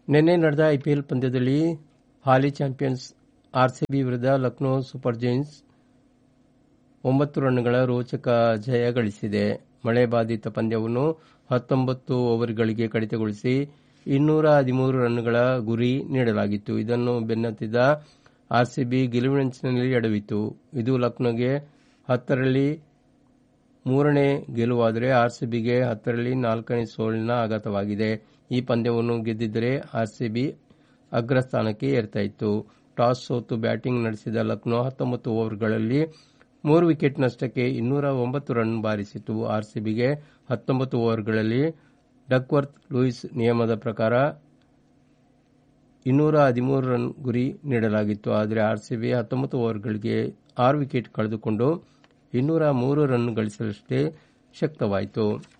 ನಿನ್ನೆ ನಡೆದ ಐಪಿಎಲ್ ಪಂದ್ಯದಲ್ಲಿ ಹಾಲಿ ಚಾಂಪಿಯನ್ಸ್ ಆರ್ಸಿಬಿ ವಿರುದ್ಧ ಲಕ್ನೋ ಸೂಪರ್ ಜೈಂಟ್ಸ್ ಒಂಬತ್ತು ರನ್ಗಳ ರೋಚಕ ಜಯ ಗಳಿಸಿದೆ ಮಳೆ ಬಾಧಿತ ಪಂದ್ಯವನ್ನು ಹತ್ತೊಂಬತ್ತು ಓವರ್ಗಳಿಗೆ ಕಡಿತಗೊಳಿಸಿ ಇನ್ನೂರ ಹದಿಮೂರು ರನ್ಗಳ ಗುರಿ ನೀಡಲಾಗಿತ್ತು ಇದನ್ನು ಬೆನ್ನತ್ತಿದ ಆರ್ಸಿಬಿ ಗೆಲುವಿನಂಚಿನಲ್ಲಿ ಎಡವಿತು ಇದು ಲಕ್ನೋಗೆ ಹತ್ತರಲ್ಲಿ ಮೂರನೇ ಗೆಲುವಾದರೆ ಆರ್ಸಿಬಿಗೆ ಹತ್ತರಲ್ಲಿ ನಾಲ್ಕನೇ ಸೋಲಿನ ಆಘಾತವಾಗಿದೆ ಈ ಪಂದ್ಯವನ್ನು ಗೆದ್ದಿದ್ದರೆ ಆರ್ಸಿಬಿ ಅಗ್ರಸ್ಥಾನಕ್ಕೆ ಏರ್ತಾಯಿತ್ತು ಟಾಸ್ ಸೋತು ಬ್ಯಾಟಿಂಗ್ ನಡೆಸಿದ ಲಕ್ನೋ ಹತ್ತೊಂಬತ್ತು ಓವರ್ಗಳಲ್ಲಿ ಮೂರು ವಿಕೆಟ್ ನಷ್ಟಕ್ಕೆ ಇನ್ನೂರ ಒಂಬತ್ತು ರನ್ ಬಾರಿಸಿತು ಆರ್ಸಿಬಿಗೆ ಹತ್ತೊಂಬತ್ತು ಓವರ್ಗಳಲ್ಲಿ ಡಕ್ವರ್ತ್ ಲೂಯಿಸ್ ನಿಯಮದ ಪ್ರಕಾರ ಇನ್ನೂರ ಹದಿಮೂರು ರನ್ ಗುರಿ ನೀಡಲಾಗಿತ್ತು ಆದರೆ ಆರ್ಸಿಬಿ ಹತ್ತೊಂಬತ್ತು ಓವರ್ಗಳಿಗೆ ಆರು ವಿಕೆಟ್ ಕಳೆದುಕೊಂಡು ಇನ್ನೂರ ಮೂರು ರನ್ ಗಳಿಸಲಷ್ಟೇ ಶಕ್ತವಾಯಿತು